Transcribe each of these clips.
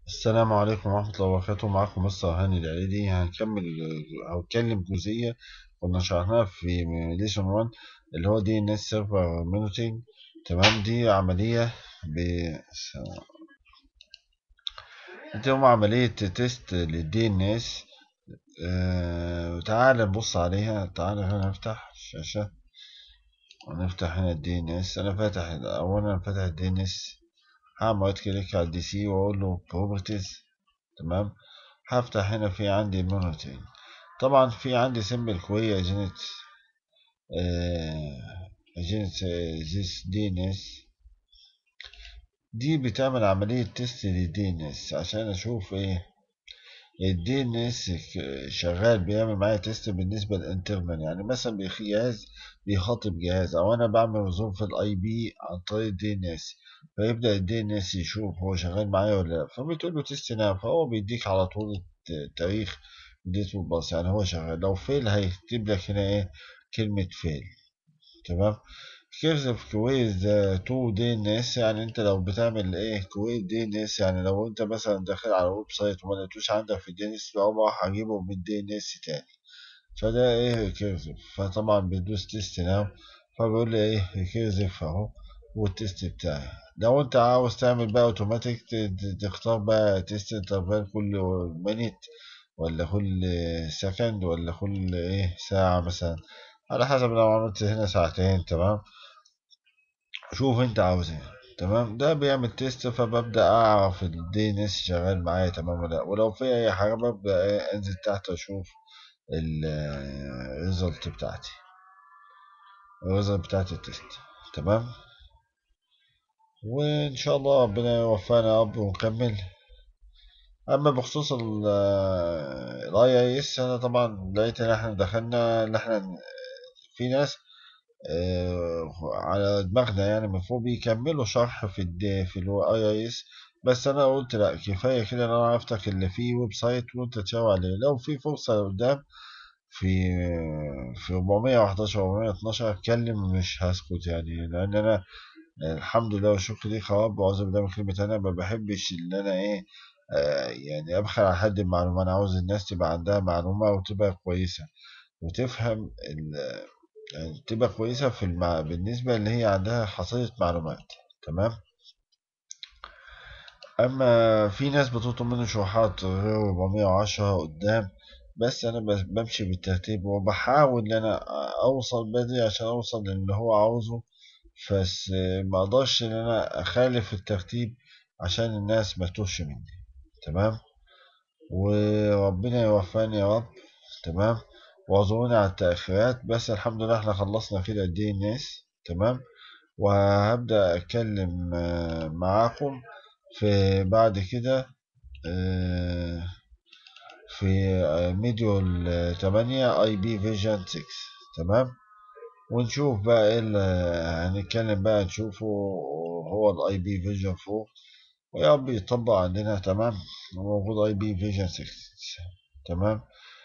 السلام عليكم ورحمة الله وبركاته معكم مستر هاني العليدي هنكمل أو نتكلم جزئية كنا شرحناها في ليسون 1 اللي هو دي ان اس سيرفر مونيتورنج تمام دي عملية ب دي هم عملية تيست للدي ان اس آه تعال نبص عليها تعال هنا نفتح الشاشة ونفتح هنا الدي ان اس انا فاتح اولا فاتح الدي ان اس هعمل رايت كليك على الدي سي واقول له بروبرتيز تمام هفتح هنا في عندي مونيتورنج طبعا في عندي سيمبل كوي اجنت اجنت زيس دي ان اس دي بتعمل عملية تيست للدي ان اس عشان اشوف ايه الدي ان اس شغال بيعمل معايا تيست بالنسبة للانترنال يعني مثلا جهاز بيخاطب جهاز او انا بعمل رزوم في الاي بي عن طريق الدي ان اس فيبدأ الدي ان اس يشوف هو شغال معايا ولا لا فبتقول له تيست ناو فهو بيديك على طول التاريخ ديت والباص يعني هو شغال لو فيل هيكتب لك هنا ايه كلمة فيل تمام كيرزف كويز تو دي ان اس يعني انت لو بتعمل ايه كويز دي ان اس يعني لو انت مثلا داخل على ويب سايت وما لقيتوش عندك في الدي ان اس فهو راح هجيبه من الدي ان اس تاني فده ايه كيرزف فطبعا بيدوس تيست ناو فبيقول لي ايه كيرزف اهو والتيست بتاعي لو انت عاوز تعمل بقى اوتوماتيك تختار بقى تيست انترفال كل مينيت ولا كل سكند ولا كل ايه ساعة مثلا على حسب لو عملت هنا ساعتين تمام شوف انت عاوز ايه تمام ده بيعمل تيست فببدأ اعرف الدي ان اس شغال معايا تمام ولا لا ولو في اي حاجة ببدأ ايه انزل تحت اشوف الريزلت بتاعتي الريزلت بتاعت التيست تمام وان شاء الله ربنا يوفقنا يا رب ونكمل اما بخصوص الاي اي اس انا طبعا لقيت ان احنا دخلنا ان احنا في ناس على دماغنا يعني من فوق بيكملوا شرح في الدي في الاي اي اس بس انا قلت لا كفايه كده انا عرفتك اللي فيه ويب سايت وانت تشاور عليه لو في فرصه قدام في في 411 412 اتكلم مش هسكت يعني لان انا الحمد لله والشكر ليك يا رب واعوذ بالله من كلمه انا ما بحبش ان انا ايه آه يعني ابخل على حد بمعلومه انا عاوز الناس تبقى عندها معلومه وتبقى كويسه وتفهم يعني تبقى كويسه في المع... بالنسبه اللي هي عندها حصيله معلومات تمام اما في ناس بتطلب مني شروحات غير 410 قدام بس انا بمشي بالترتيب وبحاول ان انا اوصل بدري عشان اوصل للي هو عاوزه بس ما اقدرش ان انا اخالف الترتيب عشان الناس ما تتوهش مني تمام وربنا يوفقني يا رب تمام واعذروني على التأخيرات بس الحمد لله احنا خلصنا كده الدي ان اس تمام وهبدأ اتكلم معاكم في بعد كده في ميديول 8 اي بي فيجن 6 تمام ونشوف بقى ايه اللي هنتكلم بقى نشوفه هو الاي بي فيجن 4 ويا رب يطبق عندنا تمام موجود اي بي فيجن 6 تمام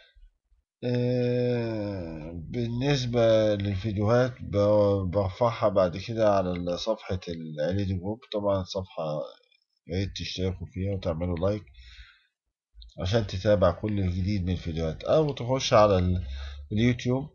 آه بالنسبة للفيديوهات برفعها بعد كده على صفحة العليدي جروب طبعا صفحة ياريت تشتركوا فيها وتعملوا لايك عشان تتابع كل جديد من الفيديوهات او تخش على اليوتيوب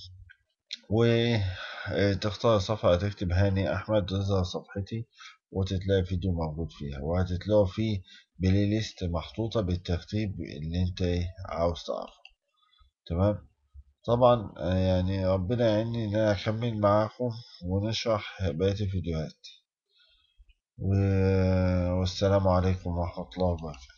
وتختار صفحة تكتب هاني أحمد تظهر صفحتي وتتلاقي فيديو موجود فيها وهتتلاقوا فيه بلاي ليست محطوطة بالترتيب اللي انت عاوز تعرفه تمام طبعا يعني ربنا يعيني ان انا اكمل معاكم ونشرح بقية الفيديوهات والسلام عليكم ورحمة الله وبركاته